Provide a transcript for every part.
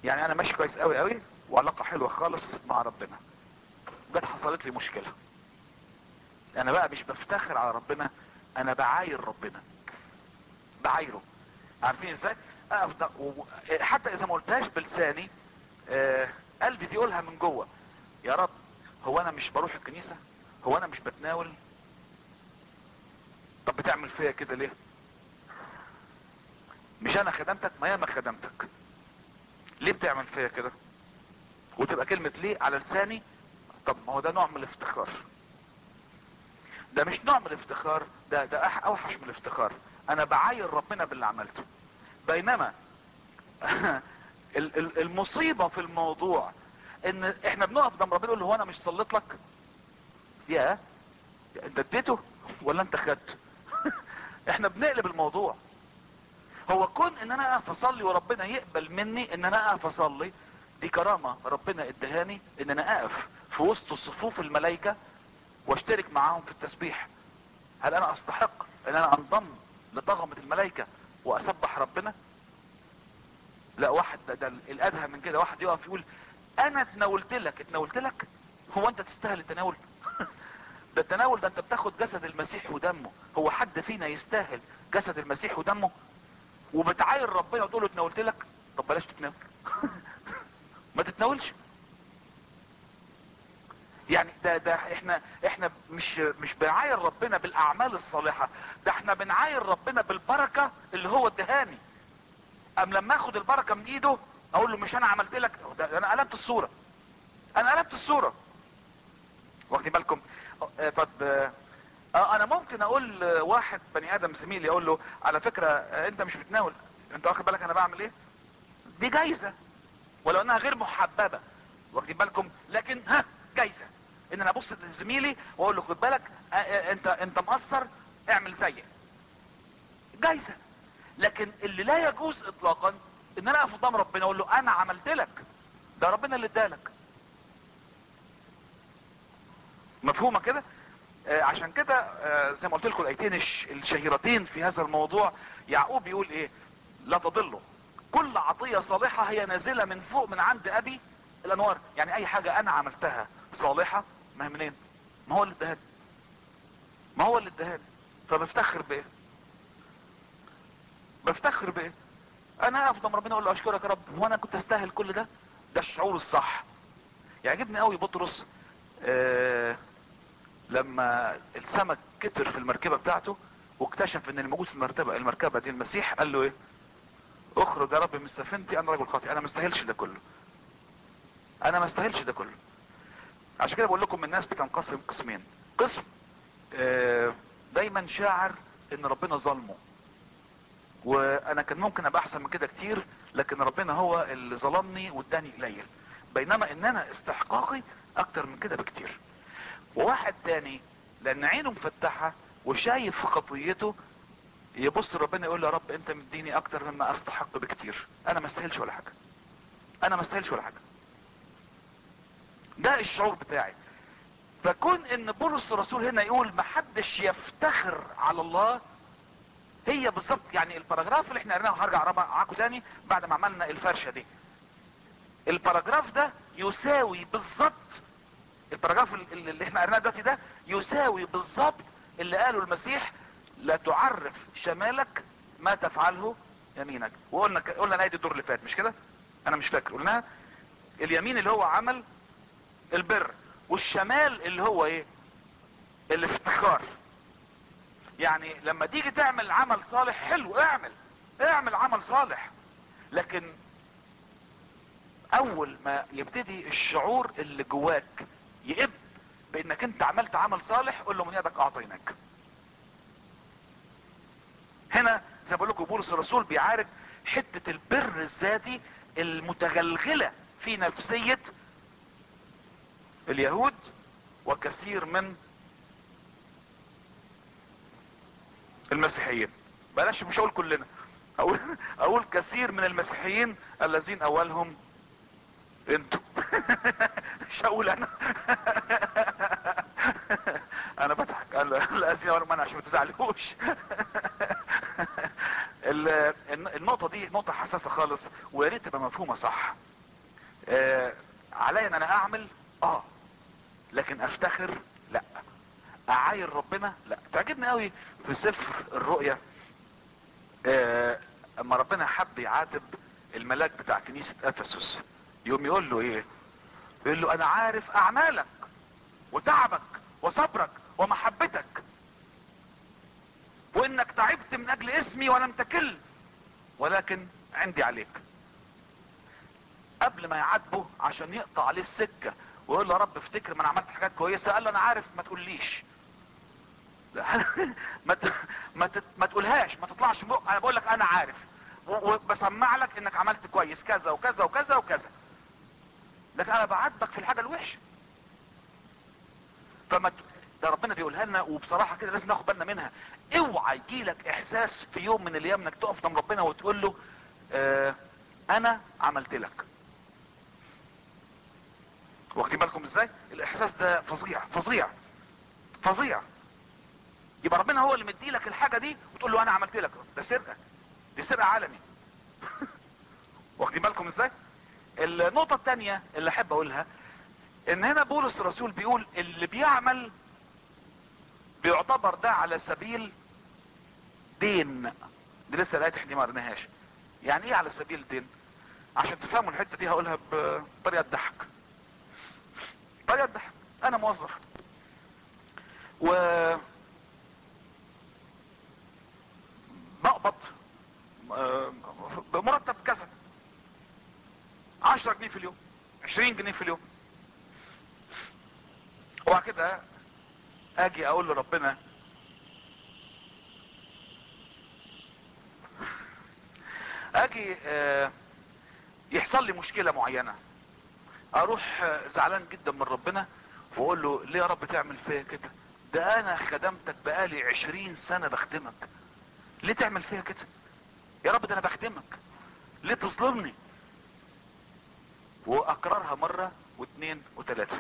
يعني انا ماشي كويس قوي قوي وعلاقة حلوة خالص مع ربنا جت حصلت لي مشكلة انا بقى مش بفتخر على ربنا انا بعاير ربنا بعايره عارفين ازاي أقف ده- و- حتى اذا ما قلتهاش بلساني آه، قلبي بيقولها من جوه يا رب هو انا مش بروح الكنيسة هو انا مش بتناول طب بتعمل فيا كده ليه مش انا خدمتك ما ياما خدمتك ليه بتعمل فيا كده وتبقى كلمة ليه على لساني طب ما هو ده نوع من الافتخار ده مش نوع من الافتخار ده ده أح- اوحش من الافتخار انا بعاير ربنا باللي عملته بينما ال- ال- المصيبة في الموضوع ان احنا بنقف قدام ربنا نقول له هو انا مش صليت لك يا انت اديته ولا انت خدت احنا بنقلب الموضوع هو كون ان انا اقف اصلي وربنا يقبل مني ان انا اقف اصلي دي كرامة ربنا ادهاني ان انا اقف في وسط صفوف الملائكة واشترك معاهم في التسبيح هل انا استحق ان انا انضم لطغمة الملائكة واسبح ربنا لا واحد ده, ده الادهى من كده واحد يقف يقول انا اتناولت لك اتناولت لك هو انت تستاهل التناول ده التناول ده انت بتاخد جسد المسيح ودمه هو حد فينا يستاهل جسد المسيح ودمه وبتعاير ربنا وتقول له اتناولت لك طب بلاش تتناول ما تتناولش يعني ده ده احنا احنا مش مش بنعاير ربنا بالاعمال الصالحه ده احنا بنعاير ربنا بالبركه اللي هو ادهاني ام لما اخد البركه من ايده اقول له مش انا عملت لك ده انا قلبت الصوره انا قلبت الصوره واخدين بالكم آه، طب آه، اه انا ممكن اقول آه، واحد بني ادم زميلي اقول له على فكره آه، انت مش بتناول انت واخد بالك انا بعمل ايه دي جايزه ولو انها غير محببه واخدين بالكم لكن ها جايزه ان انا ابص لزميلي واقول له خد بالك آه، آه، انت انت مقصر اعمل زيي جايزه لكن اللي لا يجوز اطلاقا ان انا اقف قدام ربنا اقول له انا عملت لك ده ربنا اللي ادالك مفهومه كده آه عشان كده آه زي ما قلت لكم الايتين الش- الشهيرتين في هذا الموضوع يعقوب بيقول ايه لا تضلوا كل عطيه صالحه هي نازله من فوق من عند ابي الانوار يعني اي حاجه انا عملتها صالحه ما هي منين ما هو اللي ادهاني ما هو اللي ادهاني فبفتخر بايه بفتخر بايه انا اقف قدام ربنا اقول له اشكرك يا رب هو انا كنت استاهل كل ده ده الشعور الصح يعجبني قوي بطرس آه لما السمك كتر في المركبة بتاعته واكتشف ان اللي موجود في المرتبة المركبة دي المسيح قال له ايه اخرج يا رب من سفينتي انا رجل خاطئ انا ما استاهلش ده كله انا ما استاهلش ده كله عشان كده بقول لكم الناس بتنقسم قسمين قسم آه دايما شاعر ان ربنا ظلمه وانا كان ممكن ابقى احسن من كده كتير لكن ربنا هو اللي ظلمني واداني قليل بينما ان انا استحقاقي اكتر من كده بكتير وواحد تاني لان عينه مفتحة وشايف خطيته يبص ربنا يقول له يا رب انت مديني اكتر مما استحق بكتير انا ما استاهلش ولا حاجة انا ما استاهلش ولا حاجة ده الشعور بتاعي فكون ان بولس الرسول هنا يقول محدش يفتخر على الله هي بالظبط يعني الباراجراف اللي احنا قريناه هرجع أقراه معاكم تاني بعد ما عملنا الفرشه دي الباراجراف ده يساوي بالظبط الباراجراف اللي اللي احنا قريناه دلوقتي ده يساوي بالظبط اللي قاله المسيح لا تعرف شمالك ما تفعله يمينك وقلنا ك- قلنا الايه دي الدور اللي فات مش كده انا مش فاكر قلناها اليمين اللي هو عمل البر والشمال اللي هو ايه الافتخار يعني لما تيجي تعمل عمل صالح حلو اعمل اعمل عمل صالح لكن اول ما يبتدي الشعور اللي جواك يقب بانك انت عملت عمل صالح قول له من يدك اعطيناك هنا زي ما بقول لكم بولس الرسول بيعالج حته البر الذاتي المتغلغله في نفسيه اليهود وكثير من المسيحيين بلاش مش هقول كلنا اقول اقول كثير من المسيحيين الذين اولهم انتوا مش هقول انا انا بضحك الذين اولهم انا عشان ما تزعلوش ال- النقطة دي نقطة حساسة خالص ويا ريت تبقى مفهومة صح آه علي ان انا اعمل اه لكن افتخر لا اعاير ربنا لا تعجبني قوي في سفر الرؤيا آه اما ربنا حب يعاتب الملاك بتاع كنيسة افسس يوم يقول له ايه يقول له انا عارف اعمالك وتعبك وصبرك ومحبتك وانك تعبت من اجل اسمي ولم تكل ولكن عندي عليك قبل ما يعاتبه عشان يقطع عليه السكة ويقول له يا رب افتكر ما انا عملت حاجات كويسة قال له انا عارف ما تقوليش ما ت... ما, ت... ما تقولهاش ما تطلعش من بق انا بقول لك انا عارف و- وبسمع لك انك عملت كويس كذا وكذا وكذا وكذا لكن انا بعاتبك في الحاجه الوحشه فما ت- ده ربنا بيقولها لنا وبصراحه كده لازم ناخد بالنا منها اوعى يجي لك احساس في يوم من الايام انك تقف قدام ربنا وتقول له آه انا عملت لك واخدين بالكم ازاي الاحساس ده فظيع فظيع فظيع يبقى ربنا هو اللي مدي لك الحاجه دي وتقول له انا عملت لك ده سرقه دي سرقه عالمي واخدين بالكم ازاي النقطه الثانيه اللي احب اقولها ان هنا بولس الرسول بيقول اللي بيعمل بيعتبر ده على سبيل دين دي لسه الايه احنا ما قريناهاش يعني ايه على سبيل دين عشان تفهموا الحته دي هقولها بطريقه تضحك طريقه تضحك انا موظف و بقبض آه، بمرتب كذا 10 جنيه في اليوم 20 جنيه في اليوم وبعد كده اجي اقول لربنا اجي آه، يحصل لي مشكلة معينة اروح آه، زعلان جدا من ربنا واقول له ليه يا رب تعمل فيا كده ده انا خدمتك بقالي عشرين سنة بخدمك ليه تعمل فيا كده يا رب ده انا بخدمك ليه تظلمني واكررها مرة واثنين وثلاثة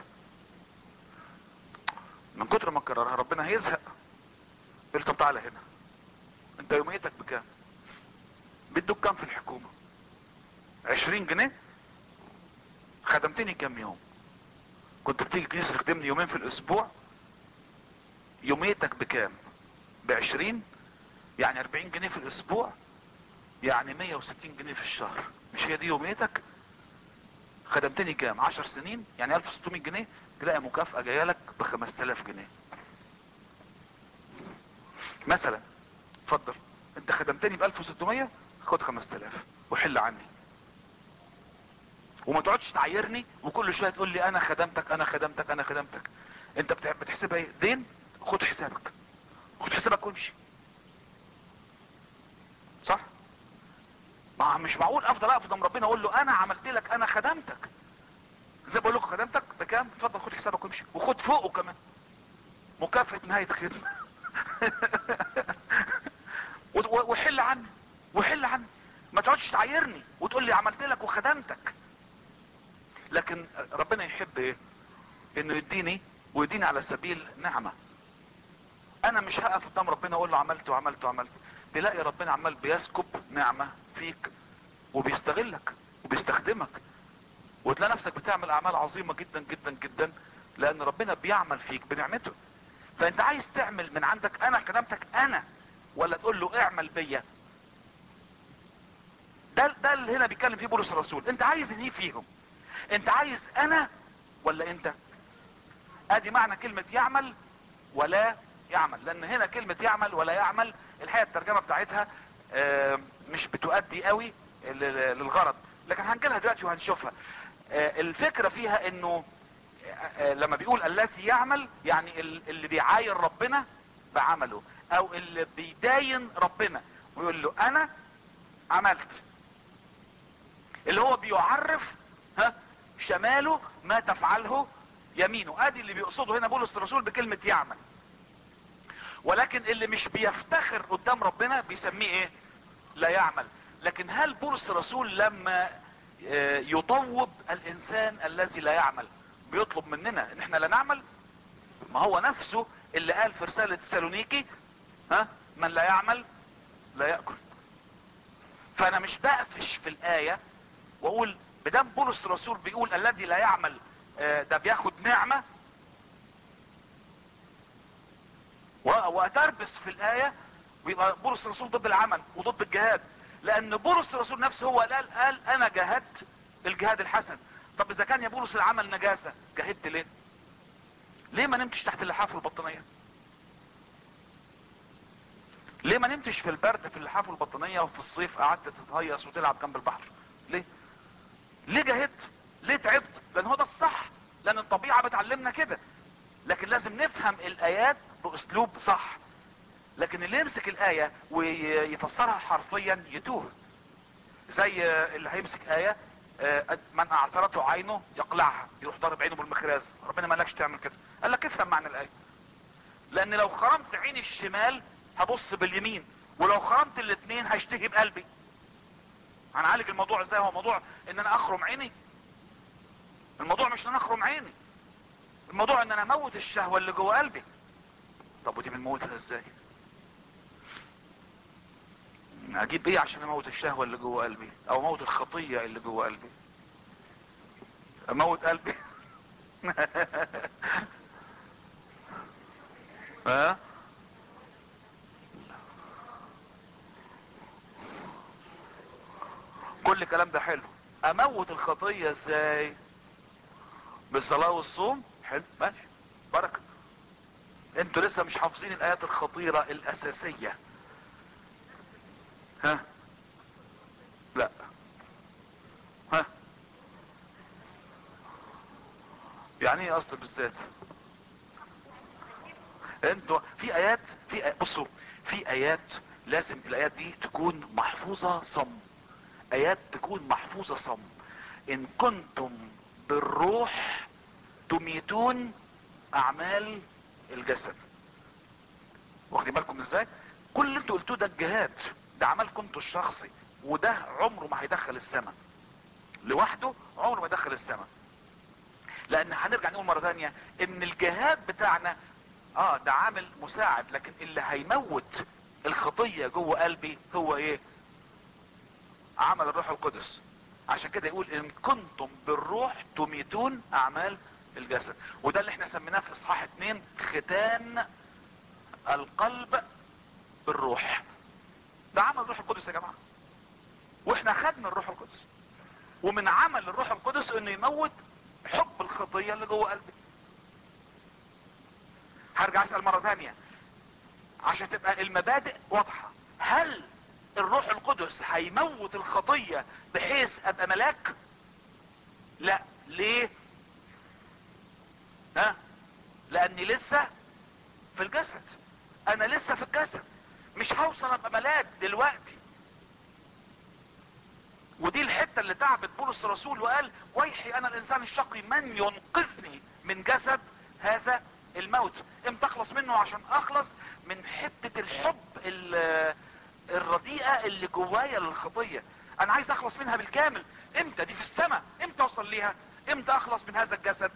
من كتر ما اكررها ربنا هيزهق يقول لي طب تعالى هنا انت يوميتك بكام بيدوك كام في الحكومة عشرين جنيه خدمتني كام يوم كنت بتيجي كنيسة تخدمني يومين في الاسبوع يوميتك بكام بعشرين يعني 40 جنيه في الاسبوع يعني 160 جنيه في الشهر مش هي دي يوميتك خدمتني كام 10 سنين يعني 1600 جنيه تلاقي مكافأة جاية لك ب 5000 جنيه مثلا اتفضل انت خدمتني ب 1600 خد 5000 وحل عني وما تقعدش تعايرني وكل شويه تقول لي انا خدمتك انا خدمتك انا خدمتك انت بتح- بتحسبها ايه دين خد حسابك خد حسابك وامشي صح ما مش معقول افضل اقف قدام ربنا اقول له انا عملت لك انا خدمتك زي بقول لكم خدمتك بكام اتفضل خد حسابك وامشي وخد فوقه كمان مكافأة نهاية خدمة و- و- وحل عني وحل عني ما تقعدش تعايرني وتقول لي عملت لك وخدمتك لكن ربنا يحب ايه انه يديني ويديني على سبيل نعمه انا مش هقف قدام ربنا اقول له عملت وعملت وعملت تلاقي ربنا عمال بيسكب نعمه فيك وبيستغلك وبيستخدمك وتلاقي نفسك بتعمل اعمال عظيمه جدا جدا جدا لان ربنا بيعمل فيك بنعمته فانت عايز تعمل من عندك انا خدمتك انا ولا تقول له اعمل بيا ده ده اللي هنا بيتكلم فيه بولس الرسول انت عايز ايه فيهم انت عايز انا ولا انت ادي معنى كلمة يعمل ولا يعمل لان هنا كلمة يعمل ولا يعمل الحقيقة الترجمة بتاعتها آه، مش بتؤدي قوي لل- للغرض لكن هنجيلها دلوقتي وهنشوفها آه، الفكرة فيها انه آه، آه، لما بيقول الذي يعمل يعني ال- اللي بيعاير ربنا بعمله او اللي بيداين ربنا ويقول له انا عملت اللي هو بيعرف ها شماله ما تفعله يمينه ادي اللي بيقصده هنا بولس الرسول بكلمة يعمل ولكن اللي مش بيفتخر قدام ربنا بيسميه ايه لا يعمل لكن هل بولس الرسول لما آه، يطوب الانسان الذي لا يعمل بيطلب مننا ان احنا لا نعمل ما هو نفسه اللي قال في رسالة سالونيكي ها من لا يعمل لا يأكل فانا مش بقفش في الاية واقول بدم بولس الرسول بيقول الذي لا يعمل آه، ده بياخد نعمة و- واتربس في الاية ويبقى بولس الرسول ضد العمل وضد الجهاد لان بولس الرسول نفسه هو قال قال انا جاهدت الجهاد الحسن طب اذا كان يا بولس العمل نجاسة جاهدت ليه ليه ما نمتش تحت اللحاف والبطانية ليه ما نمتش في البرد في اللحاف والبطانية وفي الصيف قعدت تتهيص وتلعب جنب البحر ليه ليه جاهدت ليه تعبت لان هو ده الصح لان الطبيعة بتعلمنا كده لكن لازم نفهم الايات باسلوب صح لكن اللي يمسك الاية ويفسرها حرفيا يتوه زي اللي هيمسك اية آه، من اعثرته عينه يقلعها يروح ضارب عينه بالمخراز ربنا ما قالكش تعمل كده قال لك افهم معنى الايه لان لو خرمت عيني الشمال هبص باليمين ولو خرمت الاثنين هشتهي بقلبي هنعالج الموضوع ازاي هو موضوع ان انا اخرم عيني الموضوع مش ان انا اخرم عيني الموضوع ان انا اموت الشهوة اللي جوه قلبي طب ودي بنموتها ازاي اجيب ايه عشان اموت الشهوة اللي جوه قلبي او اموت الخطية اللي جوه قلبي اموت قلبي ها كل الكلام ده حلو اموت الخطية ازاي بالصلاة والصوم حلو ماشي بركة انتوا لسه مش حافظين الايات الخطيرة الاساسية ها لا ها يعني ايه اصل بالذات انتوا في ايات في آيات بصوا في ايات لازم الايات دي تكون محفوظة صم ايات تكون محفوظة صم ان كنتم بالروح تميتون اعمال الجسد واخدين بالكم ازاي كل اللي انتوا قلتوه ده الجهاد ده عملكم انتوا الشخصي وده عمره ما هيدخل السماء لوحده عمره ما يدخل السماء لان هنرجع نقول مرة تانية ان الجهاد بتاعنا اه ده عامل مساعد لكن اللي هيموت الخطية جوه قلبي هو ايه عمل الروح القدس عشان كده يقول ان كنتم بالروح تميتون اعمال الجسد وده اللي احنا سميناه في اصحاح اتنين ختان القلب بالروح ده عمل الروح القدس يا جماعة واحنا خدنا الروح القدس ومن عمل الروح القدس انه يموت حب الخطية اللي جوه قلبي هرجع اسأل مرة ثانية عشان تبقى المبادئ واضحة هل الروح القدس هيموت الخطية بحيث ابقى ملاك لا ليه ها لاني لسه في الجسد انا لسه في الجسد مش هوصل ابقى ملاك دلوقتي ودي الحتة اللي تعبت بولس الرسول وقال ويحي انا الانسان الشقي من ينقذني من جسد هذا الموت امتى اخلص منه عشان اخلص من حتة الحب ال- الرديئة اللي جوايا للخطية انا عايز اخلص منها بالكامل امتى دي في السماء امتى اوصل ليها امتى اخلص من هذا الجسد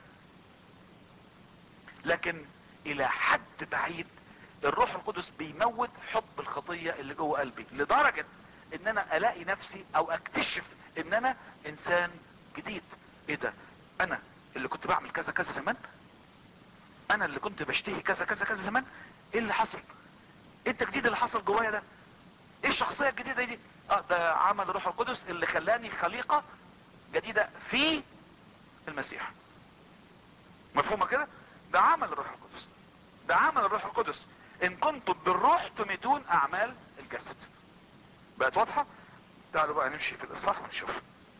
لكن الى حد بعيد الروح القدس بيموت حب الخطية اللي جوه قلبي لدرجة ان انا الاقي نفسي او اكتشف ان انا انسان جديد ايه ده انا اللي كنت بعمل كذا كذا زمان انا اللي كنت بشتهي كذا كذا كذا زمان ايه اللي حصل ايه التجديد اللي حصل جوايا ده ايه الشخصية الجديدة دي اه ده عمل الروح القدس اللي خلاني خليقة جديدة في المسيح مفهومة كده ده عمل الروح القدس ده عمل الروح القدس ان كنتم بالروح تميتون اعمال الجسد بقت واضحة تعالوا بقى نمشي في الاصحاح ونشوف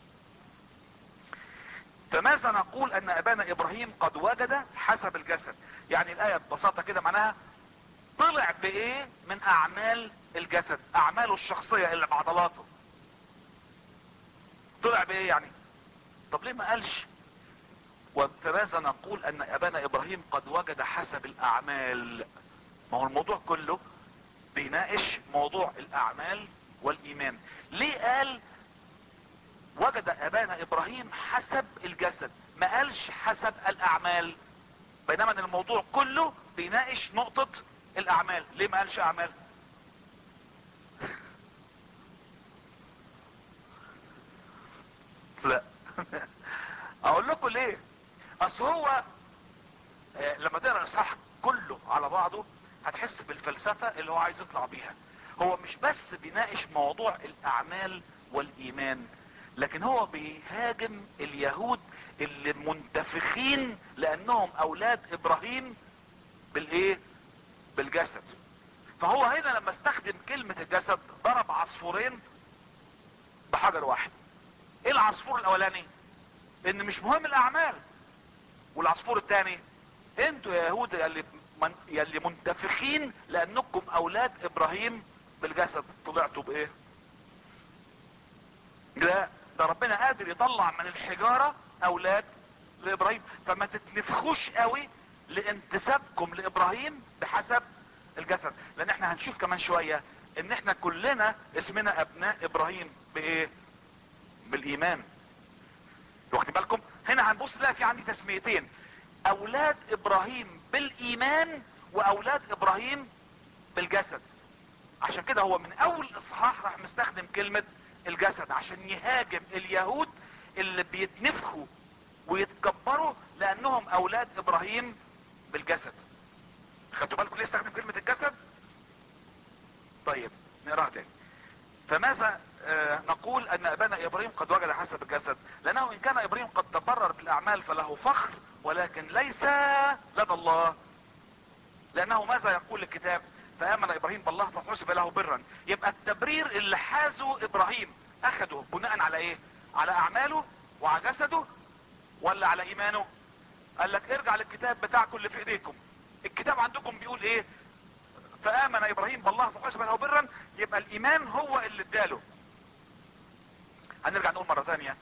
فماذا نقول ان ابانا ابراهيم قد وجد حسب الجسد يعني الاية ببساطة كده معناها طلع بايه من اعمال الجسد اعماله الشخصية اللي بعضلاته طلع بايه يعني طب ليه ما قالش وفماذا نقول ان ابانا ابراهيم قد وجد حسب الاعمال ما هو الموضوع كله بيناقش موضوع الاعمال والايمان ليه قال وجد ابانا ابراهيم حسب الجسد ما قالش حسب الاعمال بينما ان الموضوع كله بيناقش نقطة الاعمال ليه ما قالش اعمال لا بيقول ايه اصل هو آه، لما تقرا الاصحاح كله على بعضه هتحس بالفلسفه اللي هو عايز يطلع بيها هو مش بس بيناقش موضوع الاعمال والايمان لكن هو بيهاجم اليهود اللي منتفخين لانهم اولاد ابراهيم بالايه بالجسد فهو هنا لما استخدم كلمة الجسد ضرب عصفورين بحجر واحد ايه العصفور الاولاني ان مش مهم الاعمال والعصفور الثاني انتوا يا يهود يلي, من يلي منتفخين لانكم اولاد ابراهيم بالجسد طلعتوا بايه لا ده ربنا قادر يطلع من الحجارة اولاد لابراهيم فما تتنفخوش قوي لانتسابكم لابراهيم بحسب الجسد لان احنا هنشوف كمان شوية ان احنا كلنا اسمنا ابناء ابراهيم بايه بالايمان واخدين بالكم هنا هنبص نلاقي في عندي تسميتين اولاد ابراهيم بالايمان واولاد ابراهيم بالجسد عشان كده هو من اول اصحاح راح مستخدم كلمة الجسد عشان يهاجم اليهود اللي بيتنفخوا ويتكبروا لانهم اولاد ابراهيم بالجسد خدتوا بالكم ليه استخدم كلمة الجسد طيب نقراها تاني فماذا آه نقول ان ابانا ابراهيم قد وجد حسب الجسد لانه ان كان ابراهيم قد تبرر بالاعمال فله فخر ولكن ليس لدى الله لانه ماذا يقول الكتاب فامن ابراهيم بالله فحسب له برا يبقى التبرير اللي حازه ابراهيم اخده بناء على ايه على اعماله وعلى جسده ولا على ايمانه قال لك ارجع للكتاب بتاعكم اللي في ايديكم الكتاب عندكم بيقول ايه فامن ابراهيم بالله فحسب له برا يبقى الايمان هو اللي اداله هنرجع نقول مرة ثانية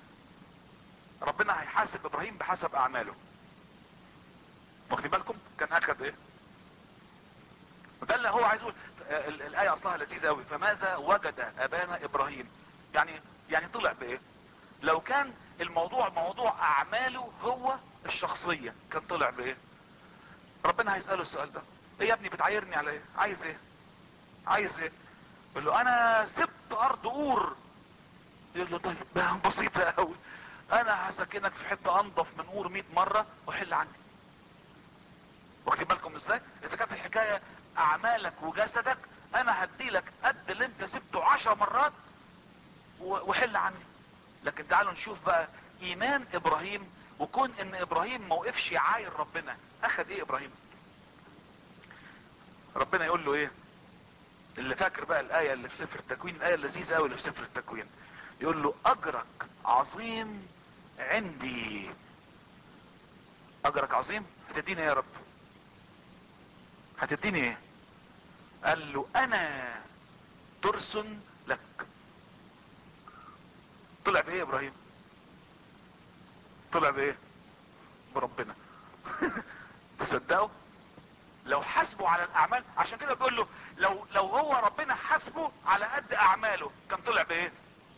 ربنا هيحاسب ابراهيم بحسب اعماله واخدين بالكم كان اخد ايه وده اللي هو عايز يقول ال- الايه اصلها لذيذه قوي فماذا وجد ابانا ابراهيم يعني يعني طلع بايه لو كان الموضوع موضوع اعماله هو الشخصيه كان طلع بايه ربنا هيساله السؤال ده ايه يا ابني بتعايرني على ايه عايز ايه عايز ايه يقول له انا سبت ارض اور يقول له طيب ده بسيطه قوي انا هسكنك في حته انضف من اور 100 مره وحل عني واخدين بالكم ازاي اذا كانت الحكايه اعمالك وجسدك انا هديلك قد اللي انت سبته عشر مرات و- وحل عني لكن تعالوا نشوف بقى ايمان ابراهيم وكون ان ابراهيم ما وقفش يعاير ربنا اخد ايه ابراهيم ربنا يقول له ايه اللي فاكر بقى الايه اللي في سفر التكوين الايه اللذيذه قوي اللي في سفر التكوين يقول له اجرك عظيم عندي اجرك عظيم هتديني ايه يا رب هتديني ايه قال له انا ترس لك طلع بايه يا ابراهيم طلع بايه بربنا تصدقوا لو حاسبه على الاعمال عشان كده بيقول له لو لو هو ربنا حاسبه على قد اعماله كان طلع بايه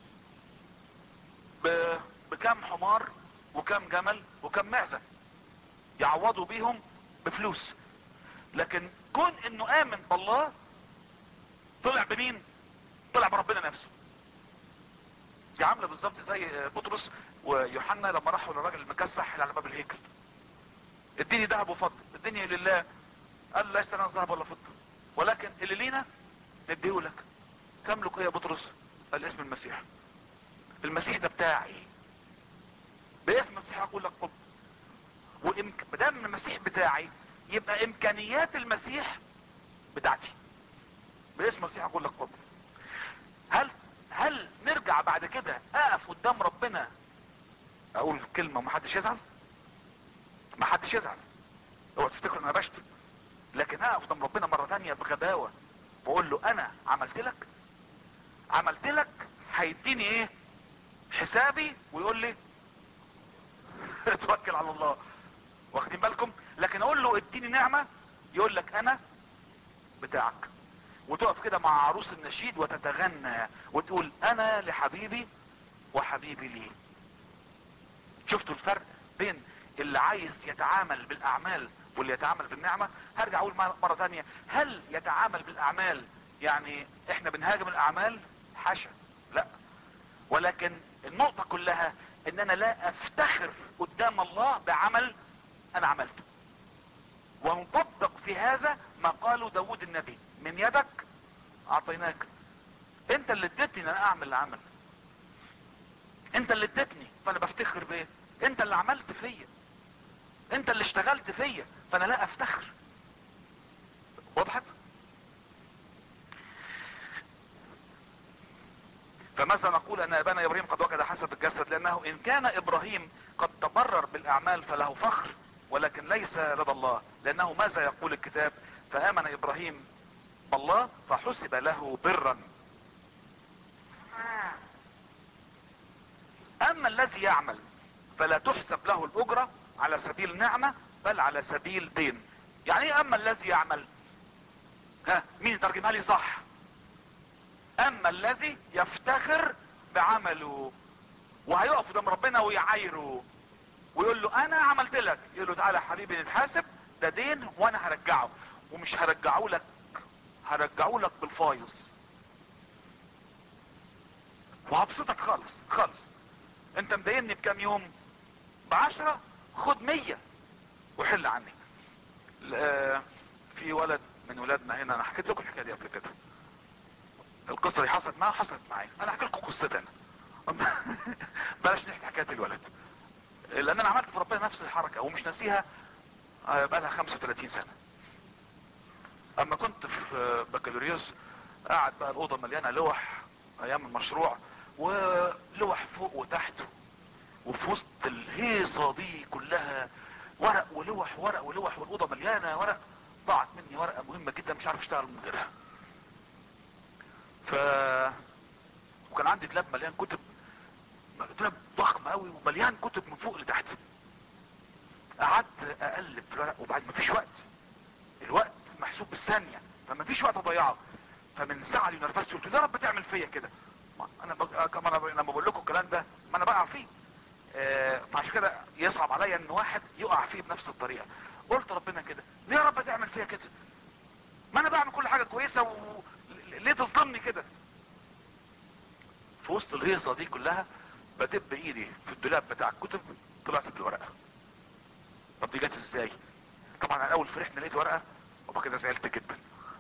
ب... بكم حمار وكم جمل وكم معزه يعوضوا بيهم بفلوس لكن كون انه امن بالله طلع بمين طلع بربنا نفسه دي عامله بالظبط زي بطرس ويوحنا لما راحوا للراجل المكسح اللي على باب الهيكل اديني ذهب وفضه اديني لله قال له ليس لنا ذهب ولا فضه ولكن اللي لينا نديه لك كم لك إيه يا بطرس قال اسم المسيح المسيح ده بتاعي باسم المسيح اقول لك قم وإمك... مدام المسيح بتاعي يبقى امكانيات المسيح بتاعتي باسم المسيح اقول لك قم هل هل نرجع بعد كده اقف قدام ربنا اقول كلمة ومحدش يزعل محدش يزعل اوعى تفتكروا ان انا بشتم لكن اقف قدام ربنا مرة تانية بغباوة واقول له انا عملت لك عملت لك هيديني ايه حسابي ويقول لي اتوكل على الله واخدين بالكم لكن اقول له اديني نعمة يقول لك انا بتاعك وتقف كده مع عروس النشيد وتتغنى وتقول انا لحبيبي وحبيبي لي شفتوا الفرق بين اللي عايز يتعامل بالاعمال واللي يتعامل بالنعمة هرجع اقول مرة تانية هل يتعامل بالاعمال يعني احنا بنهاجم الاعمال حاشا لا ولكن النقطة كلها ان انا لا افتخر قدام قدام الله بعمل انا عملته ونطبق في هذا ما قاله داود النبي من يدك اعطيناك انت اللي اديتني ان انا اعمل العمل انت اللي اديتني فانا بفتخر بيه انت اللي عملت فيا انت اللي اشتغلت فيا فانا لا افتخر وضحت فماذا نقول ان ابانا ابراهيم قد وجد حسب الجسد لانه ان كان ابراهيم قد تبرر بالاعمال فله فخر ولكن ليس لدى الله لانه ماذا يقول الكتاب فامن ابراهيم بالله فحسب له برا اما الذي يعمل فلا تحسب له الاجرة على سبيل نعمة بل على سبيل دين يعني ايه اما الذي يعمل ها مين يترجمها لي صح اما الذي يفتخر بعمله وهيقف قدام ربنا ويعايره ويقول له انا عملت لك يقول له تعالى يا حبيبي نتحاسب ده دين وانا هرجعه ومش هرجعه لك هرجعه لك بالفايز وهبسطك خالص خالص انت مضايقني بكام يوم بعشرة خد مية وحل عني ل- في ولد من ولادنا هنا انا حكيت لكم الحكايه دي قبل كده القصه دي حصلت معاه حصلت معايا انا احكي لكم قصتي انا بلاش نحكي حكايه الولد لان انا عملت في ربنا نفس الحركه ومش ناسيها آه، بقى لها 35 سنه اما كنت في آه، بكالوريوس قاعد بقى الاوضه مليانه لوح ايام المشروع ولوح فوق وتحت وفي وسط الهيصه دي كلها ورق ولوح ورق ولوح والاوضه مليانه ورق ضاعت مني ورقه مهمه جدا مش عارف اشتغل من غيرها ف وكان عندي دولاب مليان كتب دولاب ضخم قوي ومليان كتب من فوق لتحت قعدت اقلب في الورق وبعد ما فيش وقت الوقت محسوب بالثانيه فما فيش وقت اضيعه فمن ساعه لنرفزت قلت يا رب تعمل فيا كده ما انا بق... كما انا ب... لما بقول لكم الكلام ده ما انا بقع فيه آه فعشان كده يصعب عليا ان واحد يقع فيه بنفس الطريقه قلت ربنا كده ليه يا رب تعمل فيا كده ما انا بعمل كل حاجه كويسه و... ليه تظلمني كده في وسط الهيصه دي كلها بدب ايدي في الدولاب بتاع الكتب طلعت بالورقه طب دي جت ازاي طبعا انا اول فرحت لقيت ورقه وبعد كده زعلت جدا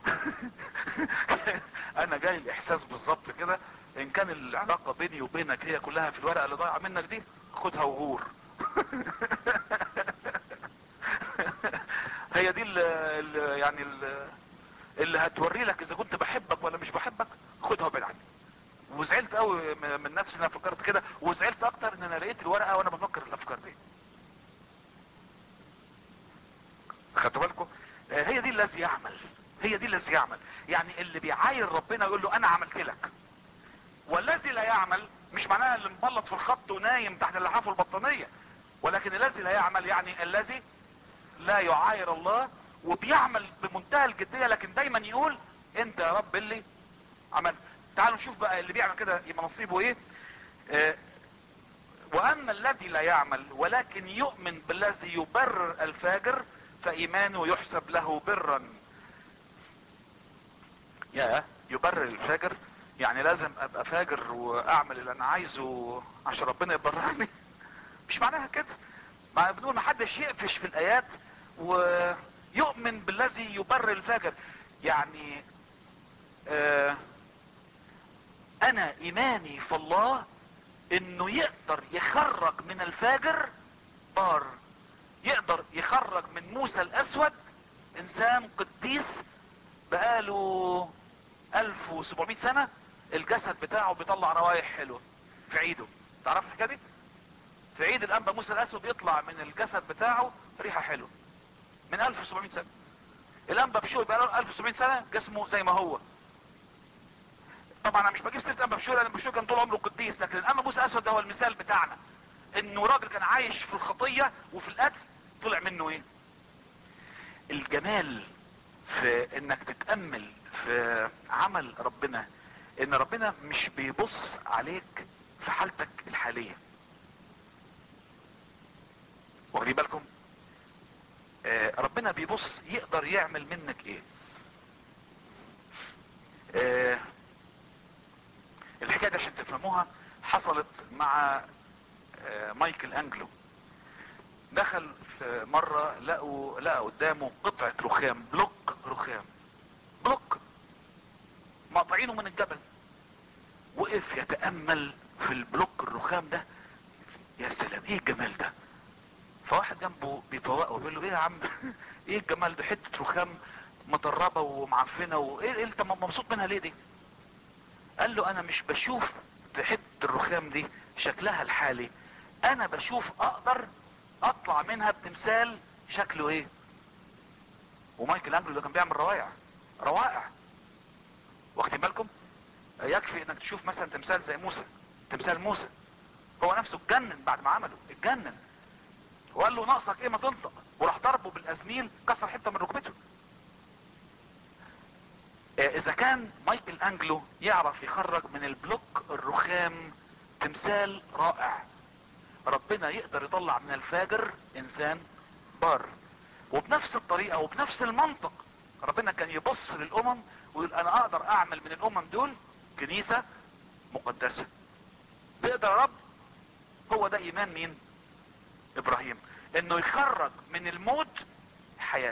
انا جاي الاحساس بالظبط كده ان كان العلاقه بيني وبينك هي كلها في الورقه اللي ضايعه منك دي خدها وغور هي دي اللي يعني ال- اللي هتوري لك اذا كنت بحبك ولا مش بحبك خدها وابعد عني وزعلت قوي م- من نفسي إن انا فكرت كده وزعلت اكتر ان انا لقيت الورقه وانا بفكر الافكار دي خدتوا بالكم آه، هي دي الذي يعمل هي دي الذي يعمل يعني اللي بيعاير ربنا يقول له انا عملت لك والذي لا يعمل مش معناها اللي مبلط في الخط ونايم تحت اللحاف والبطانيه ولكن الذي لا يعمل يعني الذي لا يعاير الله وبيعمل بمنتهى الجديه لكن دايما يقول انت يا رب اللي عمل تعالوا نشوف بقى اللي بيعمل كده يبقى نصيبه ايه آه، واما الذي لا يعمل ولكن يؤمن بالذي يبرر الفاجر فايمانه يحسب له برا يا يبرر الفاجر يعني لازم ابقى فاجر واعمل اللي انا عايزه عشان ربنا يبررني مش معناها كده مع بنقول ما حدش يقفش في الايات ويؤمن بالذي يبرر الفاجر يعني آه انا ايماني في الله انه يقدر يخرج من الفاجر بار يقدر يخرج من موسى الاسود انسان قديس بقاله 1700 سنة الجسد بتاعه بيطلع روايح حلوة في عيده تعرف الحكاية دي في عيد الانبا موسى الاسود بيطلع من الجسد بتاعه ريحة حلوة من 1700 سنة الانبا بشوي بقى له 1700 سنة جسمه زي ما هو طبعا انا مش بجيب سيره انبا بشوي لان بشوي كان طول عمره قديس لكن الانبا موسى الاسود ده هو المثال بتاعنا انه راجل كان عايش في الخطيه وفي القتل طلع منه ايه الجمال في انك تتامل في عمل ربنا ان ربنا مش بيبص عليك في حالتك الحاليه واخدين بالكم آه ربنا بيبص يقدر يعمل منك ايه آه الحكايه دي عشان تفهموها حصلت مع آه مايكل انجلو دخل في مرة لقوا لقى قدامه قطعة رخام بلوك رخام بلوك مقطعينه من الجبل وقف يتأمل في البلوك الرخام ده يا سلام ايه الجمال ده فواحد جنبه بيفوقه بيقول له ايه يا عم ايه الجمال ده حتة رخام مطربة ومعفنة وايه إيه انت مبسوط منها ليه دي قال له انا مش بشوف في حتة الرخام دي شكلها الحالي انا بشوف اقدر اطلع منها بتمثال شكله ايه ومايكل انجلو ده كان بيعمل روائع روائع واخدين بالكم يكفي انك تشوف مثلا تمثال زي موسى تمثال موسى هو نفسه اتجنن بعد ما عمله اتجنن وقال له ناقصك ايه ما تنطق وراح ضربه بالازميل كسر حته من ركبته آه، اذا كان مايكل انجلو يعرف يخرج من البلوك الرخام تمثال رائع ربنا يقدر يطلع من الفاجر انسان بار وبنفس الطريقة وبنفس المنطق ربنا كان يبص للامم ويقول انا اقدر اعمل من الامم دول كنيسة مقدسة تقدر يا رب هو ده ايمان مين ابراهيم انه يخرج من الموت حياة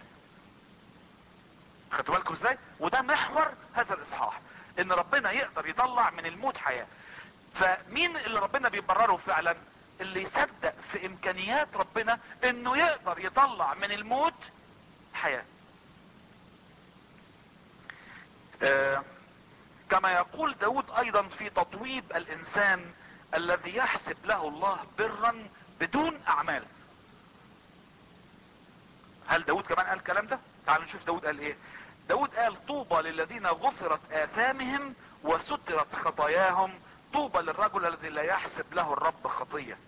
خدتوا بالكم ازاي وده محور هذا الاصحاح ان ربنا يقدر يطلع من الموت حياة فمين اللي ربنا بيبرره فعلا اللي يصدق في امكانيات ربنا انه يقدر يطلع من الموت حياة آه كما يقول داود ايضا في تطويب الانسان الذي يحسب له الله برا بدون اعمال هل داود كمان قال الكلام ده تعالوا نشوف داود قال ايه داود قال طوبى للذين غفرت اثامهم وسترت خطاياهم طوبى للرجل الذي لا يحسب له الرب خطية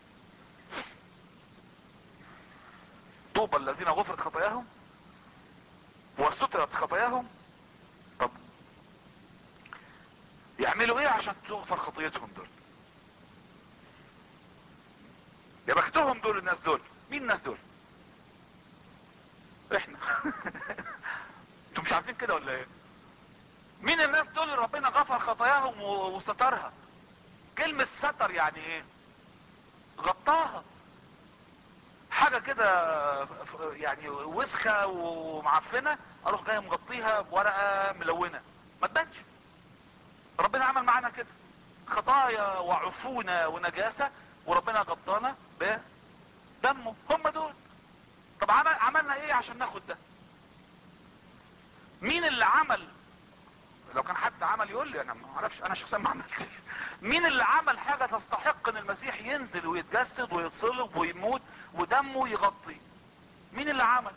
طوبى الذين غفرت خطاياهم وسترت خطاياهم طب يعملوا ايه عشان تغفر خطيتهم دول يا بختهم دول الناس دول مين الناس دول احنا انتوا مش عارفين كده ولا ايه مين الناس دول اللي ربنا غفر خطاياهم و- وسترها كلمة ستر يعني ايه غطاها حاجة كده ف- يعني وسخة ومعفنة اروح جاي مغطيها بورقة ملونة ما تبانش ربنا عمل معانا كده خطايا وعفونة ونجاسة وربنا غطانا بدمه هم دول طب عمل عملنا ايه عشان ناخد ده مين اللي عمل لو كان حد عمل يقول لي انا ما اعرفش انا شخصيا ما عملتش مين اللي عمل حاجة تستحق ان المسيح ينزل ويتجسد ويتصلب ويموت ودمه يغطي مين اللي عمل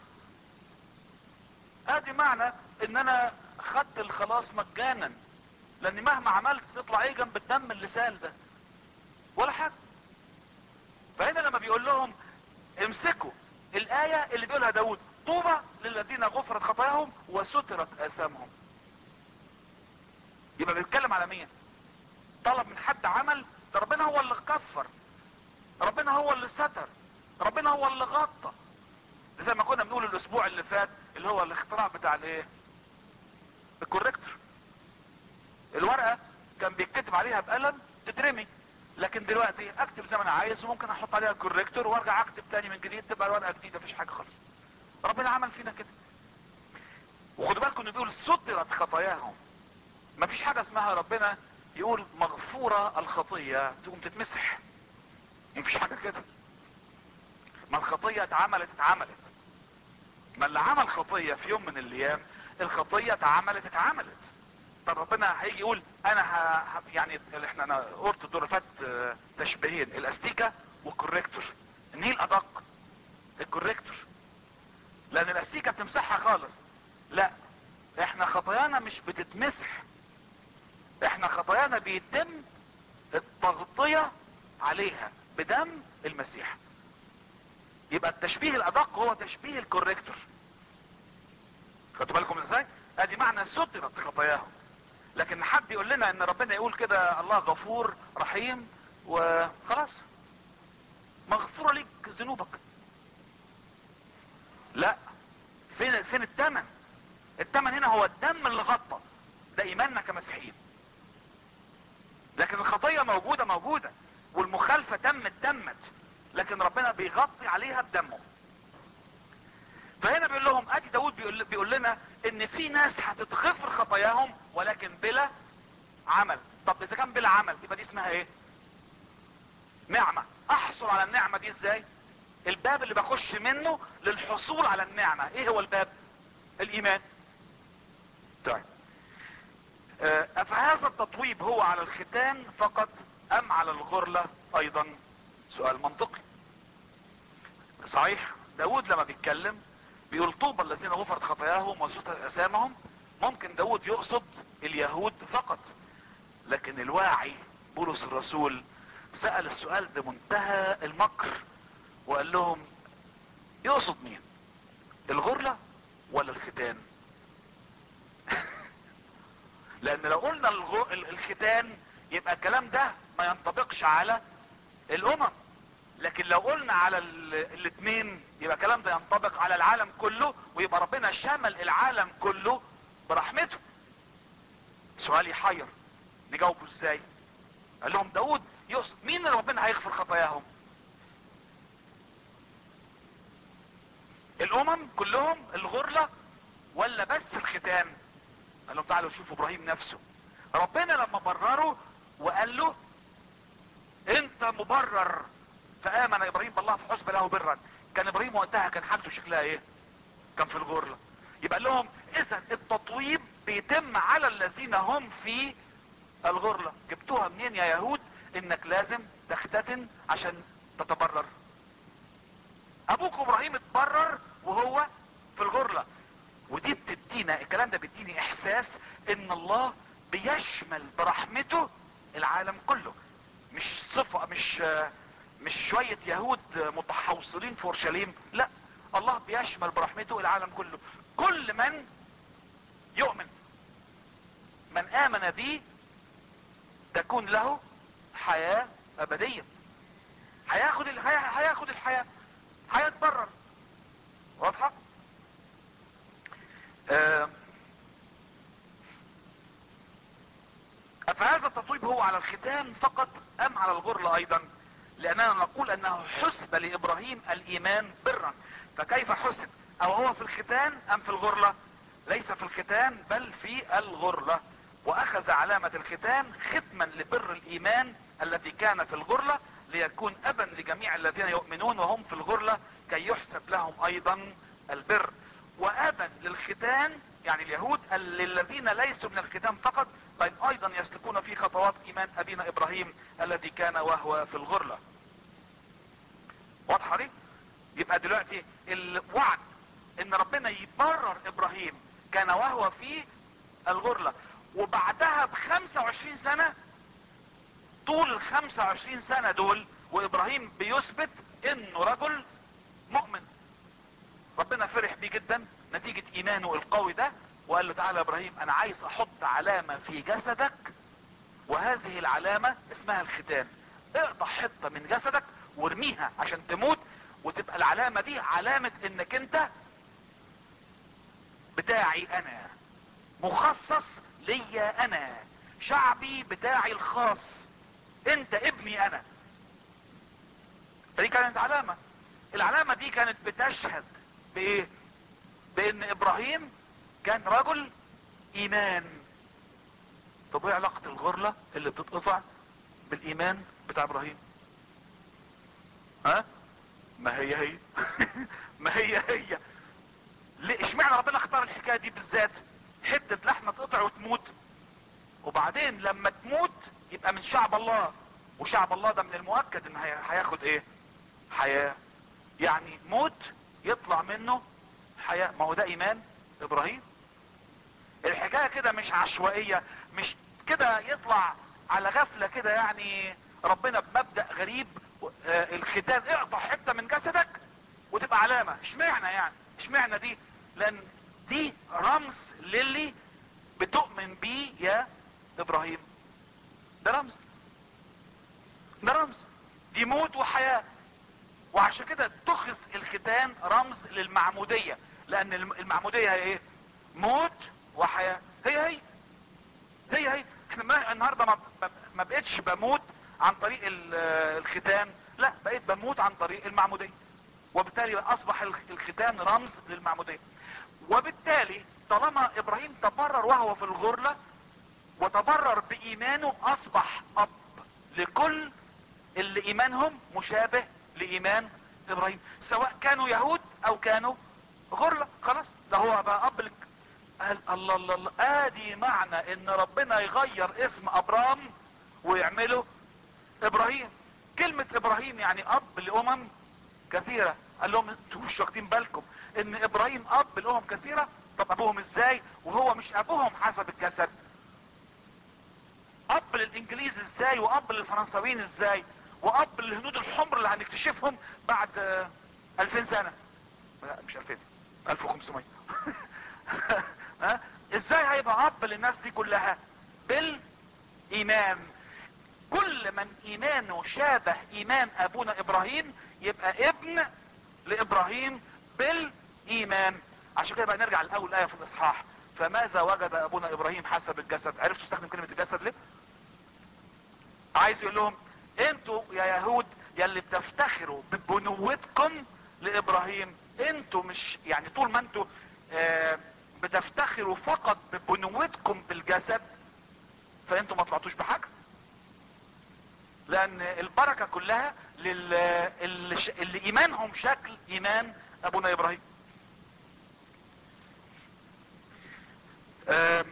ادي معنى ان انا خدت الخلاص مجانا لان مهما عملت تطلع ايه جنب الدم اللي سال ده ولا حاجة فهنا لما بيقول لهم امسكوا الآية اللي بيقولها داود طوبى للذين غفرت خطاياهم وسترت آثامهم يبقى بيتكلم على مين طلب من حد عمل ده ربنا هو اللي كفر ربنا هو اللي ستر ربنا هو اللي غطى زي ما كنا بنقول الاسبوع اللي فات اللي هو الاختراع بتاع الايه الكوريكتور الورقة كان بيتكتب عليها بقلم تترمي لكن دلوقتي اكتب زي ما انا عايز وممكن احط عليها كوريكتور وارجع اكتب تاني من جديد تبقى الورقة جديدة مفيش حاجة خالص ربنا عمل فينا كده وخدوا بالكم انه بيقول سترت خطاياهم مفيش حاجة اسمها ربنا يقول مغفورة الخطية تقوم تتمسح مفيش حاجة كده ما الخطية اتعملت اتعملت ما اللي عمل خطية في يوم من الايام الخطية اتعملت اتعملت طب ربنا هيجي يقول انا ه... ه- يعني اللي احنا انا قلت الدور اللي فات آه، تشبيهين الاستيكة والكوريكتور النيل ادق الكوريكتور لان الاستيكة بتمسحها خالص لا احنا خطايانا مش بتتمسح احنا خطايانا بيتم التغطية عليها بدم المسيح يبقى التشبيه الادق هو تشبيه الكوريكتور خدتوا بالكم ازاي ادي معنى سترت خطاياهم لكن حد يقول لنا ان ربنا يقول كده الله غفور رحيم وخلاص مغفورة ليك ذنوبك لا فين فين الثمن الثمن هنا هو الدم اللي غطى ده ايماننا كمسيحيين لكن الخطية موجودة موجودة والمخالفة تمت تمت لكن ربنا بيغطي عليها بدمه فهنا بيقول لهم ادي داود بيقول, بيقول لنا ان في ناس هتتغفر خطاياهم ولكن بلا عمل طب اذا كان بلا عمل يبقى دي اسمها ايه نعمة احصل على النعمة دي ازاي الباب اللي بخش منه للحصول على النعمة ايه هو الباب الايمان طيب آه، افهذا التطويب هو على الختان فقط ام على الغرلة ايضا سؤال منطقي صحيح داود لما بيتكلم بيقول طوبى الذين غفرت خطاياهم وسترت اسامهم ممكن داود يقصد اليهود فقط لكن الواعي بولس الرسول سأل السؤال بمنتهى المكر وقال لهم يقصد مين الغرلة ولا الختان لان لو قلنا الغ... ال- الختان يبقى الكلام ده ما ينطبقش على الامم لكن لو قلنا على ال- الاثنين يبقى الكلام ده ينطبق على العالم كله ويبقى ربنا شمل العالم كله برحمته سؤال يحير نجاوبه ازاي قال لهم داود يقصد مين اللي ربنا هيغفر خطاياهم الامم كلهم الغرلة ولا بس الختان قال لهم تعالوا شوفوا ابراهيم نفسه ربنا لما برره وقال له انت مبرر فامن ابراهيم بالله فحسب له برا كان ابراهيم وقتها كان حالته شكلها ايه كان في الغرلة يبقى قال لهم اذا التطويب بيتم على الذين هم في الغرلة جبتوها منين يا يهود انك لازم تختتن عشان تتبرر ابوك ابراهيم اتبرر وهو في الغرلة ودي بتدينا الكلام ده بيديني احساس ان الله بيشمل برحمته العالم كله مش صفة مش مش شوية يهود متحوصلين في اورشليم لا الله بيشمل برحمته العالم كله كل من يؤمن من امن بي تكون له حياة ابدية هياخد ال- هي- هياخد الحياة هيتبرر واضحة آه، افهذا التطويب هو على الختان فقط ام على الغرلة ايضا لاننا نقول انه حسب لابراهيم الايمان برا فكيف حسب او هو في الختان ام في الغرلة ليس في الختان بل في الغرلة واخذ علامة الختان ختما لبر الايمان الذي كان في الغرلة ليكون ابا لجميع الذين يؤمنون وهم في الغرلة كي يحسب لهم ايضا البر وابا للختان يعني اليهود للذين ليسوا من الختان فقط بل ايضا يسلكون في خطوات ايمان ابينا ابراهيم الذي كان وهو في الغرلة واضحة دي يبقى دلوقتي الوعد ان ربنا يبرر ابراهيم كان وهو في الغرلة وبعدها ب 25 سنة طول ال 25 سنة دول وابراهيم بيثبت انه رجل مؤمن ربنا فرح بيه جدا نتيجة ايمانه القوي ده وقال له تعالى يا ابراهيم انا عايز احط علامة في جسدك وهذه العلامة اسمها الختان اقطع حتة من جسدك وارميها عشان تموت وتبقى العلامة دي علامة انك انت بتاعي انا مخصص ليا انا شعبي بتاعي الخاص انت ابني انا دي كانت علامة العلامة دي كانت بتشهد بايه بان ابراهيم كان رجل ايمان طب ايه علاقة الغرلة اللي بتتقطع بالايمان بتاع ابراهيم ها ما هي هي ما هي هي ليه اشمعنى ربنا اختار الحكاية دي بالذات حتة لحمة تقطع وتموت وبعدين لما تموت يبقى من شعب الله وشعب الله ده من المؤكد ان هي- هياخد ايه حياة يعني موت يطلع منه حياة ما هو ده ايمان ابراهيم الحكاية كده مش عشوائية مش كده يطلع على غفلة كده يعني ربنا بمبدأ غريب آه، الختان اقطع حتة من جسدك وتبقى علامة اشمعنى يعني اشمعنى دي لان دي رمز للي بتؤمن بيه يا ابراهيم ده رمز ده رمز دي موت وحياة وعشان كده اتخذ الختان رمز للمعمودية لان الم- المعمودية هي ايه موت وحياة هي هي هي هي احنا ما النهاردة ما, ما- ما بقتش بموت عن طريق ال- الختان لا بقيت بموت عن طريق المعمودية وبالتالي اصبح الخ- الختان رمز للمعمودية وبالتالي طالما ابراهيم تبرر وهو في الغرلة وتبرر بايمانه اصبح اب لكل اللي ايمانهم مشابه لايمان ابراهيم سواء كانوا يهود او كانوا غرلة خلاص ده هو بقى اب لك قال الله الله الله ادي معنى ان ربنا يغير اسم ابرام ويعمله ابراهيم كلمة ابراهيم يعني اب لامم كثيرة قال لهم انتوا مش واخدين بالكم ان ابراهيم اب لامم كثيرة طب ابوهم ازاي وهو مش ابوهم حسب الجسد اب للانجليز ازاي واب للفرنساويين ازاي واب للهنود الحمر اللي هنكتشفهم بعد آه، 2000 سنة لا مش 2000 1500 ها ازاي هيبقى اب للناس دي كلها بالايمان كل من ايمانه شابه ايمان ابونا ابراهيم يبقى ابن لابراهيم بالايمان عشان كده بقى نرجع لاول ايه في الاصحاح فماذا وجد ابونا ابراهيم حسب الجسد عرفتوا استخدم كلمه الجسد ليه عايز يقول لهم انتوا يا يهود يا اللي بتفتخروا ببنوتكم لابراهيم انتوا مش يعني طول ما انتوا آه بتفتخروا فقط ببنوتكم بالجسد فانتوا ما طلعتوش بحاجه لان البركه كلها لل اللي, ش... اللي ايمانهم شكل ايمان ابونا ابراهيم آم،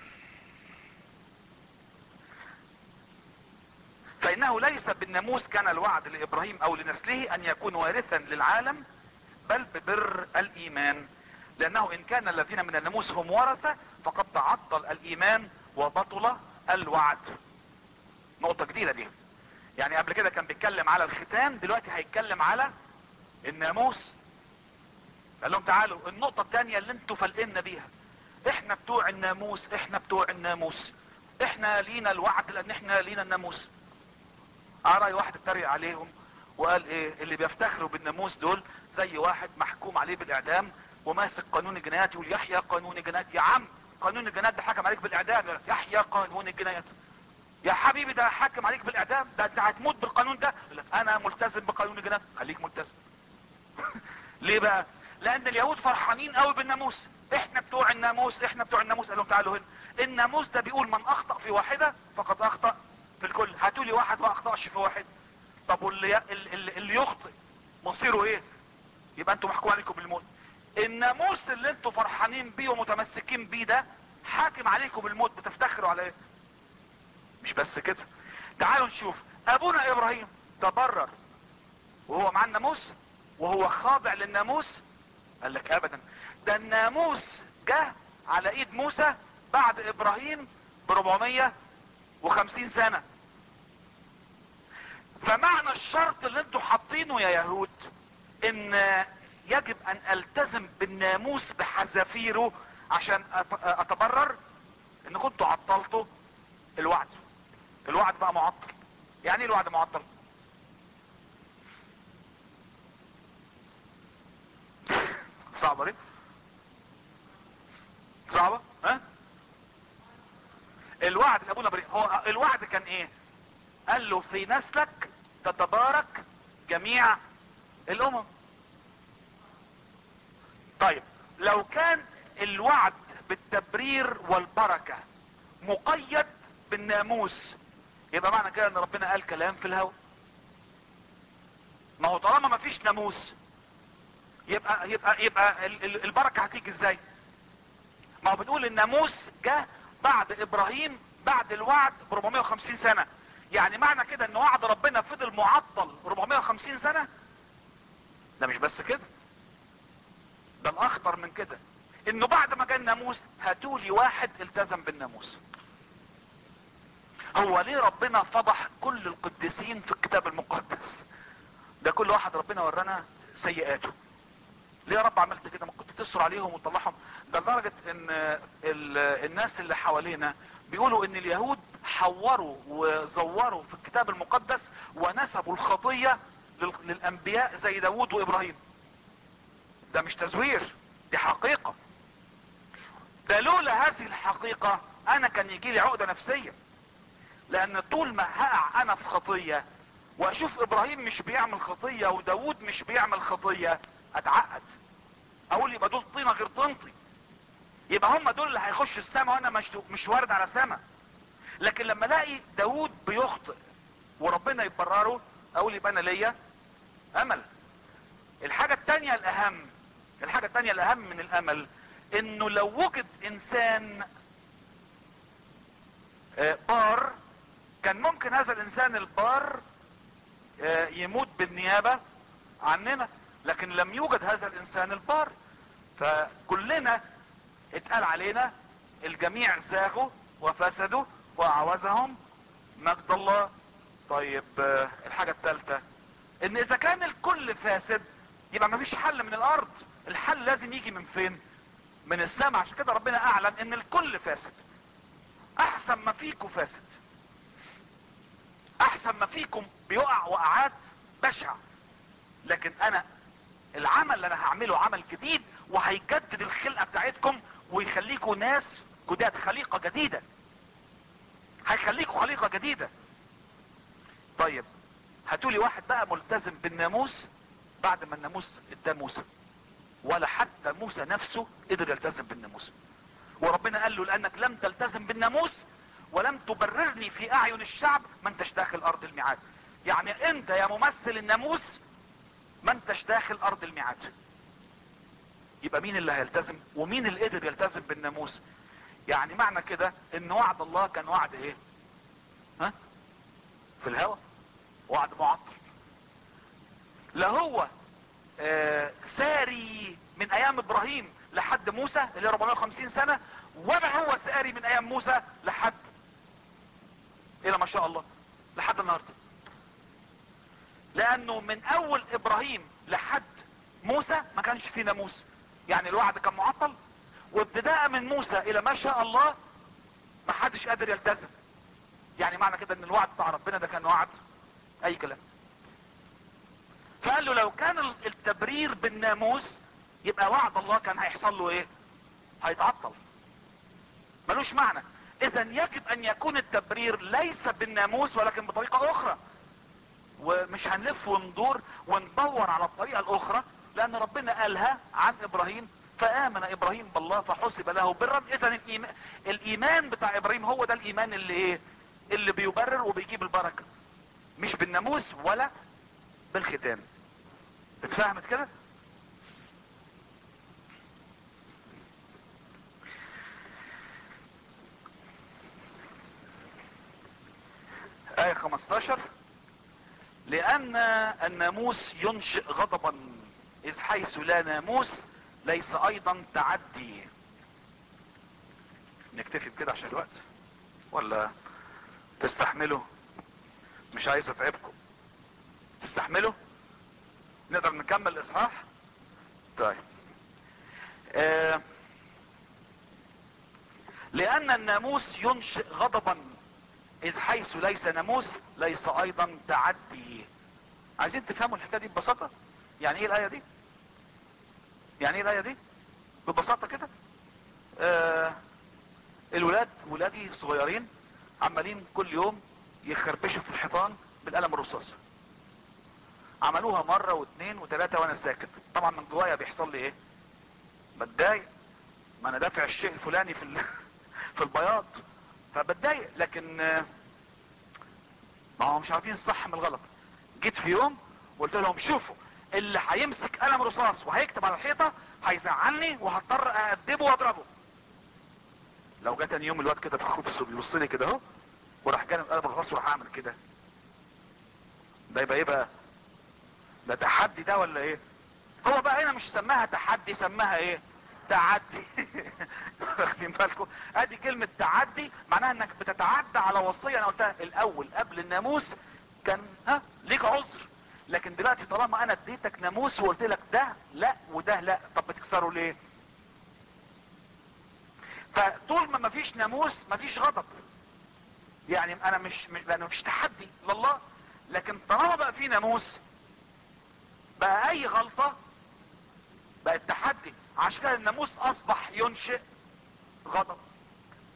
فانه ليس بالناموس كان الوعد لابراهيم او لنسله ان يكون وارثا للعالم بل ببر الايمان لانه ان كان الذين من الناموس هم ورثة فقد تعطل الايمان وبطل الوعد نقطة جديدة دي يعني قبل كده كان بيتكلم على الختان دلوقتي هيتكلم على الناموس قال لهم تعالوا النقطة التانية اللي انتوا فلقنا بيها احنا بتوع الناموس احنا بتوع الناموس احنا لينا الوعد لان احنا لينا الناموس رأي واحد اتريق عليهم وقال ايه اللي بيفتخروا بالناموس دول زي واحد محكوم عليه بالاعدام وماسك قانون الجنايات يقول يحيى قانون الجنايات يا عم قانون الجنايات ده حكم عليك بالاعدام يقول يحيى قانون الجنايات يا حبيبي ده حكم عليك بالاعدام ده انت هتموت بالقانون ده يقول لك انا ملتزم بقانون الجنايات خليك ملتزم ليه بقى لان اليهود فرحانين قوي بالناموس احنا بتوع الناموس احنا بتوع الناموس قال لهم تعالوا هنا الناموس ده بيقول من اخطأ في واحدة فقد اخطأ في الكل هاتوا لي واحد ما اخطأش في واحد طب واللي اللي, اللي يخطئ مصيره ايه يبقى انتوا محكوم عليكم بالموت الناموس اللي انتوا فرحانين بيه ومتمسكين بيه ده حاكم عليكم بالموت بتفتخروا على ايه مش بس كده تعالوا نشوف ابونا ابراهيم تبرر وهو مع الناموس وهو خاضع للناموس قال لك ابدا ده الناموس جه على ايد موسى بعد ابراهيم ب 450 سنة فمعنى الشرط اللي انتوا حاطينه يا يهود ان يجب ان التزم بالناموس بحذافيره عشان أت- اتبرر ان كنتوا عطلتوا الوعد الوعد بقى معطل يعني ايه الوعد معطل صعبة دي صعبة ها الوعد اللي ابونا بريء هو الوعد كان ايه قال له في نسلك تتبارك جميع الامم طيب لو كان الوعد بالتبرير والبركة مقيد بالناموس يبقى معنى كده ان ربنا قال كلام في الهوى ما هو طالما ما فيش ناموس يبقى يبقى يبقى ال- ال- البركه هتيجي ازاي ما هو بنقول الناموس جه بعد ابراهيم بعد الوعد ب 450 سنه يعني معنى كده ان وعد ربنا فضل معطل 450 سنه ده مش بس كده ده الاخطر من كده انه بعد ما جاء الناموس هاتولي واحد التزم بالناموس هو ليه ربنا فضح كل القديسين في الكتاب المقدس ده كل واحد ربنا ورانا سيئاته ليه يا رب عملت كده ما كنت تسر عليهم وتطلعهم ده لدرجة ان ال- الناس اللي حوالينا بيقولوا ان اليهود حوروا وزوروا في الكتاب المقدس ونسبوا الخطية لل- للانبياء زي داود وابراهيم ده مش تزوير دي حقيقة ده لولا هذه الحقيقة انا كان يجي لي عقدة نفسية لان طول ما هقع انا في خطية واشوف ابراهيم مش بيعمل خطية وداود مش بيعمل خطية اتعقد اقول يبقى دول طينة غير طينتي يبقى هم دول اللي هيخشوا السماء وانا مش مش وارد على سماء لكن لما الاقي داود بيخطئ وربنا يبرره اقول يبقى انا ليا امل الحاجة التانية الاهم الحاجة التانية الاهم من الامل انه لو وجد انسان آه، بار كان ممكن هذا الانسان البار آه، يموت بالنيابة عننا لكن لم يوجد هذا الانسان البار فكلنا اتقال علينا الجميع زاغوا وفسدوا واعوزهم مجد الله طيب آه، الحاجة الثالثة ان اذا كان الكل فاسد يبقى مفيش حل من الارض الحل لازم يجي من فين من السماء عشان كده ربنا اعلن ان الكل فاسد احسن ما فيكم فاسد احسن ما فيكم بيقع وقعات بشعة لكن انا العمل اللي انا هعمله عمل جديد وهيجدد الخلقة بتاعتكم ويخليكم ناس جداد خليقة جديدة هيخليكم خليقة جديدة طيب هاتولي واحد بقى ملتزم بالناموس بعد ما الناموس اداه موسى ولا حتى موسى نفسه قدر يلتزم بالناموس وربنا قال له لانك لم تلتزم بالناموس ولم تبررني في اعين الشعب ما انتش داخل ارض الميعاد يعني انت يا ممثل الناموس ما انتش داخل ارض الميعاد يبقى مين اللي هيلتزم ومين اللي قدر يلتزم بالناموس يعني معنى كده ان وعد الله كان وعد ايه ها في الهوى وعد معطل لا هو آه ساري من ايام ابراهيم لحد موسى اللي هي 450 سنة ولا هو ساري من ايام موسى لحد الى ما شاء الله لحد النهاردة لانه من اول ابراهيم لحد موسى ما كانش فيه ناموس يعني الوعد كان معطل وابتداء من موسى الى ما شاء الله ما حدش قادر يلتزم يعني معنى كده ان الوعد بتاع ربنا ده كان وعد اي كلام فقال له لو كان التبرير بالناموس يبقى وعد الله كان هيحصل له ايه هيتعطل ملوش معنى اذا يجب ان يكون التبرير ليس بالناموس ولكن بطريقة اخرى ومش هنلف وندور وندور على الطريقة الاخرى لان ربنا قالها عن ابراهيم فامن ابراهيم بالله فحسب له برا اذا الإيمان, الايمان بتاع ابراهيم هو ده الايمان اللي ايه اللي بيبرر وبيجيب البركة مش بالناموس ولا بالختان اتفهمت كده آية 15 لأن الناموس ينشئ غضبا إذ حيث لا ناموس ليس أيضا تعدي نكتفي بكده عشان الوقت ولا تستحملوا مش عايز اتعبكم تستحملوا نقدر نكمل الاصحاح طيب آه لان الناموس ينشئ غضبا اذ حيث ليس ناموس ليس ايضا تعدي عايزين تفهموا الحكايه دي ببساطه يعني ايه الايه دي يعني ايه الايه دي ببساطه كده آه الولاد ولادي صغيرين عمالين كل يوم يخربشوا في الحيطان بالقلم الرصاص عملوها مرة واثنين وثلاثة وانا ساكت طبعا من جوايا بيحصل لي ايه بتضايق ما انا دافع الشيء الفلاني في ال... في البياض فبتضايق لكن ما هم مش عارفين الصح من الغلط جيت في يوم وقلت لهم شوفوا اللي هيمسك قلم رصاص وهيكتب على الحيطة هيزعلني وهضطر اادبه واضربه لو جه تاني يوم الواد كده في خبص وبيبص لي كده اهو وراح جانب قلم الرصاص وراح اعمل كده ده يبقى ايه بقى ده تحدي ده ولا ايه هو بقى هنا مش سماها تحدي سماها ايه تعدي واخدين بالكم ادي كلمة تعدي معناها انك بتتعدى على وصية انا قلتها الاول قبل الناموس كان ها ليك عذر لكن دلوقتي طالما انا اديتك ناموس وقلت لك ده لا وده لا طب بتكسره ليه فطول ما مفيش ناموس مفيش غضب يعني انا مش لانه مفيش تحدي لله لكن طالما بقى في ناموس بقى اي غلطة بقى التحدي عشان كده الناموس اصبح ينشئ غضب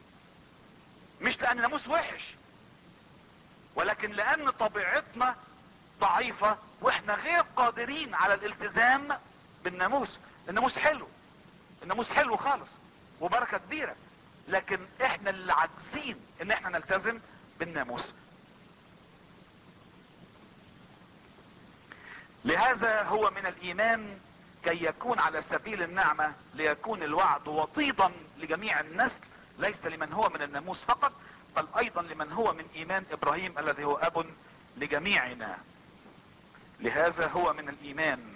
مش لان الناموس وحش ولكن لان طبيعتنا ضعيفة واحنا غير قادرين على الالتزام بالناموس الناموس حلو الناموس حلو خالص وبركة كبيرة لكن احنا اللي عاجزين ان احنا نلتزم بالناموس لهذا هو من الايمان كي يكون على سبيل النعمة ليكون الوعد وطيدا لجميع النسل ليس لمن هو من الناموس فقط بل ايضا لمن هو من ايمان ابراهيم الذي هو اب لجميعنا لهذا هو من الايمان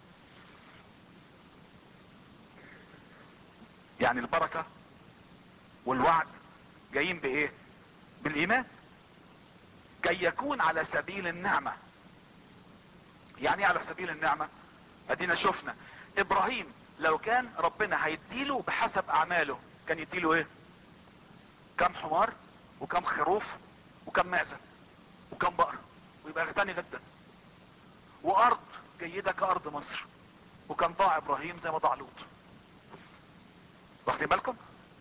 يعني البركة والوعد جايين بايه بالايمان كي يكون على سبيل النعمة يعني ايه على سبيل النعمة ادينا شفنا ابراهيم لو كان ربنا هيديله بحسب اعماله كان يديله ايه كم حمار وكم خروف وكم معزة وكم بقر ويبقى غني جدا وارض جيدة كارض مصر وكان ضاع ابراهيم زي ما ضاع لوط واخدين بالكم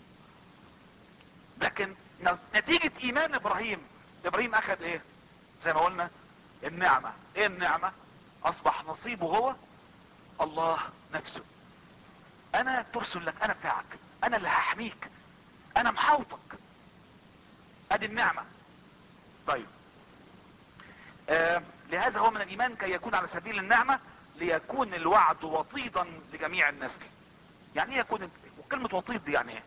لكن نتيجة ايمان ابراهيم ابراهيم اخذ ايه زي ما قلنا النعمة ايه النعمة اصبح نصيبه هو الله نفسه انا ترسل لك انا بتاعك انا اللي هحميك انا محاوطك ادي النعمة طيب آه لهذا هو من الايمان كي يكون على سبيل النعمة ليكون الوعد وطيدا لجميع النسل يعني ايه يكون وكلمة وطيد دي يعني ايه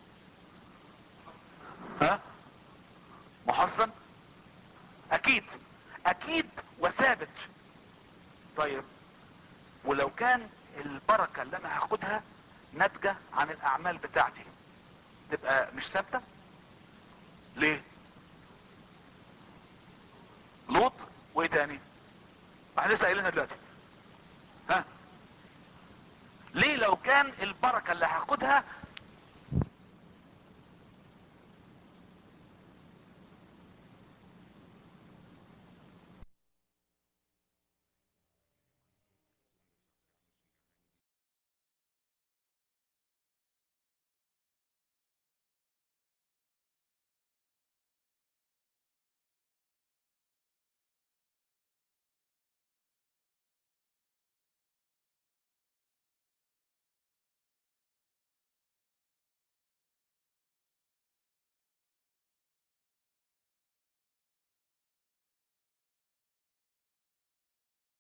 ها محصن اكيد اكيد وثابت طيب ولو كان البركة اللي انا هاخدها ناتجة عن الاعمال بتاعتي تبقى مش ثابتة ليه لوط وايه تاني احنا لسه قايلينها دلوقتي ها ليه لو كان البركة اللي هاخدها